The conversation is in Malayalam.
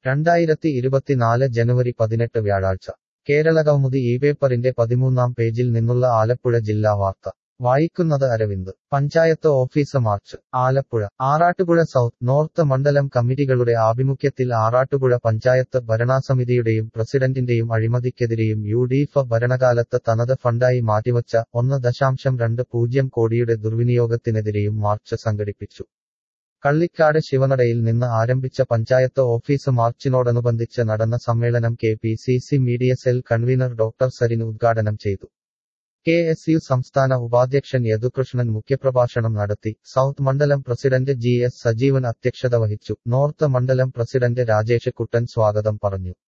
രണ്ടായിരത്തി ഇരുപത്തിനാല് ജനുവരി പതിനെട്ട് വ്യാഴാഴ്ച കേരള കൗമുദി ഈ പേപ്പറിന്റെ പതിമൂന്നാം പേജിൽ നിന്നുള്ള ആലപ്പുഴ ജില്ലാ വാർത്ത വായിക്കുന്നത് Aravind panchayat office march Alappuzha Arattupuzha south north മണ്ഡലം കമ്മിറ്റികളുടെ ആഭിമുഖ്യത്തിൽ ആറാട്ടുപുഴ പഞ്ചായത്ത് ഭരണാസമിതിയുടെയും പ്രസിഡന്റിന്റെയും അഴിമതിക്കെതിരെയും യു ഡി എഫ് ഭരണകാലത്ത് തനത് ഫണ്ടായി മാറ്റിവച്ച ഒന്ന് ദശാംശം രണ്ട് പൂജ്യം കോടിയുടെ ദുർവിനിയോഗത്തിനെതിരെയും മാർച്ച് സംഘടിപ്പിച്ചു കള്ളിക്കാട് ശിവനടയിൽ നിന്ന് ആരംഭിച്ച പഞ്ചായത്ത് ഓഫീസ് മാർച്ചിനോടനുബന്ധിച്ച് നടന്ന സമ്മേളനം K P C C media cell convener doctor Sarin ഉദ്ഘാടനം ചെയ്തു കെ എസ് യു സംസ്ഥാന ഉപാധ്യക്ഷൻ യദുകൃഷ്ണൻ മുഖ്യപ്രഭാഷണം നടത്തി സൗത്ത് മണ്ഡലം പ്രസിഡന്റ് ജി എസ് സജീവൻ അധ്യക്ഷത വഹിച്ചു നോർത്ത് മണ്ഡലം പ്രസിഡന്റ് രാജേഷ് കുട്ടൻ സ്വാഗതം പറഞ്ഞു